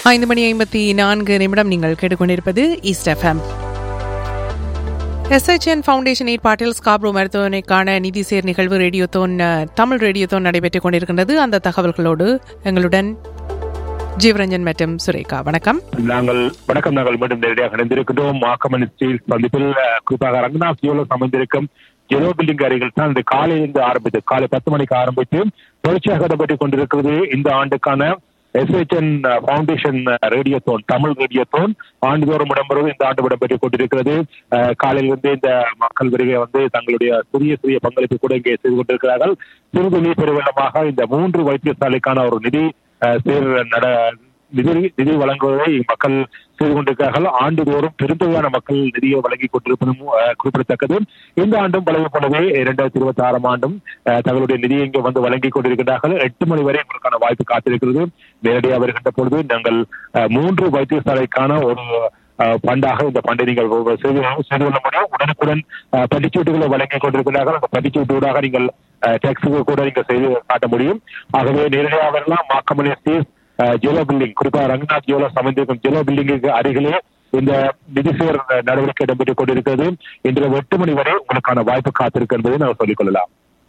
ஐந்து மணி ஐம்பத்தி நான்கு நிமிடம் நீங்கள் கேட்டுக்கொண்டிருப்பது ஈஸ்ட் எஃப்எம் எஸ்எச்என் ஃபவுண்டேஷன் ஏற்பாட்டில் ஸ்காப்ரோ மருத்துவமனைக்கான நிதி சேர் நிகழ்வு ரேடியோத்தோன் அஹ், தமிழ் ரேடியோத்தோன் நடைபெற்றுக் கொண்டிருக்கின்றது அந்த தகவல்களோடு எங்களுடன் ஜீவரஞ்சன் மற்றும் சுரேகா வணக்கம் நாங்கள் வணக்கம் நாங்கள் மீண்டும் நேரடியாக இணைந்திருக்கின்றோம் மாக்கமன் ஸ்டீல் சந்திப்பில் அஹ், குறிப்பாக ரங்கநாத் ஜுவலர்ஸ் அமைந்திருக்கும் ஜெரோ பில்டிங் அருகில் தான் இந்த காலையிலிருந்து ஆரம்பித்து காலை பத்து மணிக்கு ஆரம்பித்து தொடர்ச்சியாக இடம்பெற்றுக் கொண்டிருக்கிறது இந்த ஆண்டுக்கான SHN foundation radiothon Tamil radiothon ஆண்டுதோறும் இடம்பெறுவது இந்த ஆண்டு இடம்பெற்றுக் கொண்டிருக்கிறது அஹ், காலையிலிருந்து இந்த மக்கள் வருகை வந்து தங்களுடைய சிறிய சிறிய பங்களிப்பு கூட இங்கே செய்து கொண்டிருக்கிறார்கள் சிறுதுளி பெருவெள்ளமாக இந்த மூன்று வைத்தியசாலைக்கான ஒரு நிதி அஹ், சேர் நட நிதி நிதி வழங்குவதை மக்கள் செய்து கொண்டிருக்கிறார்கள் ஆண்டுதோறும் பெருந்தொகையான மக்கள் நிதியை வழங்கி கொண்டிருப்பதும் அஹ், குறிப்பிடத்தக்கது இந்த ஆண்டும் வழங்கிய போலவே இரண்டாயிரத்தி இருபத்தி ஆறாம் ஆண்டும் அஹ், தங்களுடைய நிதியை இங்கே வந்து வழங்கி கொண்டிருக்கின்றார்கள் எட்டு மணி வரை உங்களுக்கான வாய்ப்பு காத்திருக்கிறது நேரடியாக வருகின்ற பொழுது நாங்கள் அஹ், மூன்று வைத்தியசாலைக்கான ஒரு அஹ், பண்டாக இந்த பண்டை நீங்கள் செய்து செய்து கொள்ள முடியும் உடனுக்குடன் அஹ், பட்டிச்சீட்டுகளை வழங்கி கொண்டிருக்கிறார்கள் அந்த பட்டிச்சீட்டூடாக நீங்கள் டேக்ஸுக்கு கூட நீங்கள் செய்து காட்ட முடியும் ஆகவே நேரடியாக வரலாம் மாக்கமணி ஸ்டேஸ் ஜெலோ பில்டிங் குறிப்பாக ரங்கநாத் ஜுவலோ அமைந்திருக்கும் ஜெலோ பில்டிங்குக்கு அருகிலே இந்த நிதிசேர் நடவடிக்கை இடம்பெற்றுக் கொண்டிருக்கிறது இன்று எட்டு மணி வரை உங்களுக்கான வாய்ப்பு காத்திருக்கு என்பதை நாம் சொல்லிக் கொள்ளலாம்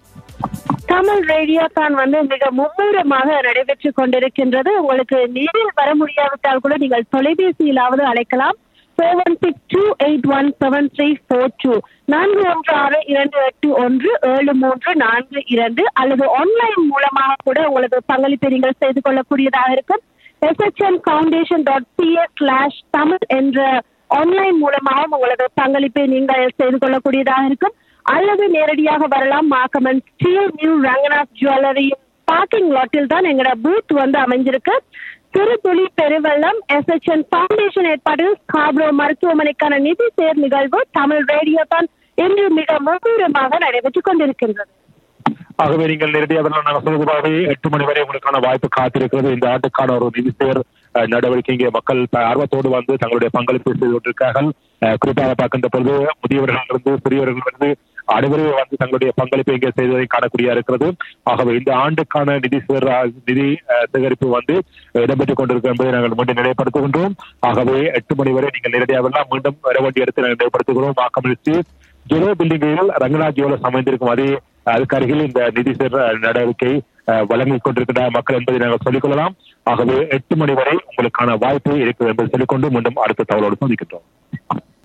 தமிழ் ரேடியோ தான் வந்து மிக மும்முரமாக நடைபெற்றுக் கொண்டிருக்கின்றது உங்களுக்கு நேரில் வர முடியாவிட்டால் கூட நீங்கள் தொலைபேசியிலாவது அழைக்கலாம் seven six two eight one seven three four two நான்கு ஒன்று ஆறு இரண்டு எட்டு ஒன்று ஏழு மூன்று நான்கு இரண்டு அல்லது ஆன்லைன் மூலமாக கூட உங்களது பங்களிப்பை நீங்கள் செய்து கொள்ளக்கூடியதாக இருக்கும் SHN foundation dot CS slash Tamil என்ற ஆன்லைன் மூலமாகவும் உங்களது பங்களிப்பை நீங்கள் செய்து கொள்ளக்கூடியதாக இருக்கும் அல்லது நேரடியாக வரலாம் McCowan Steeles new Ranganath jewellery parking லாட்டில் தான் எங்களோட பூத் வந்து அமைஞ்சிருக்கு சிறு துளி பெருவெள்ளம் எஸ்எச்என் ஃபவுண்டேஷன் ஏற்பாட்டில் காப்ரோ மருத்துவமனைக்கான நிதி சேர் நிகழ்வு தமிழ் ரேடியோ தான் இன்று மிக மும்முரமாக நடைபெற்றுக் கொண்டிருக்கின்றது ஆகவே நீங்கள் நேரடியாக வரலாம் நாங்கள் சொல்வது போலவே எட்டு மணி வரை உங்களுக்கான வாய்ப்பு காத்திருக்கிறது இந்த ஆண்டுக்கான ஒரு நிதிசேர் அஹ், நடவடிக்கை இங்கே மக்கள் த- ஆர்வத்தோடு வந்து தங்களுடைய பங்களிப்பு செய்து கொண்டிருக்கிறார்கள் அஹ், குறிப்பாக பார்க்கின்ற பொழுது முதியவர்களிலிருந்து சிறியவர்களிலிருந்து அனைவரும் வந்து தங்களுடைய பங்களிப்பை இங்கே செய்வதை காணக்கூடிய இருக்கிறது ஆகவே இந்த ஆண்டுக்கான நிதி சேர் நிதி அஹ், சேகரிப்பு வந்து இடம்பெற்றுக் கொண்டிருக்கும் என்பதை நாங்கள் மீண்டும் நிலைப்படுத்துகின்றோம் ஆகவே எட்டு மணி வரை நீங்கள் நேரடியாக வரலாம் மீண்டும் வர வேண்டிய இடத்தை நாங்கள் நிலைப்படுத்துகிறோம் வாக்கமல் ஸ்டீஸ் ஜெரோ பில்டிங்கில் ரங்கநாத் ஜுவலர்ஸ் அமைந்திருக்கும் அதே அதுக்கு அருகில் இந்த நிதி சேர் நடவடிக்கை அஹ், வழங்கிக் கொண்டிருக்கின்ற மக்கள் என்பதை நாங்கள் சொல்லிக் கொள்ளலாம் ஆகவே எட்டு மணி வரை உங்களுக்கான வாய்ப்பு இருக்கிறது என்பதை சொல்லிக்கொண்டு மீண்டும் அடுத்த தகவலோடு சந்திக்கின்றோம்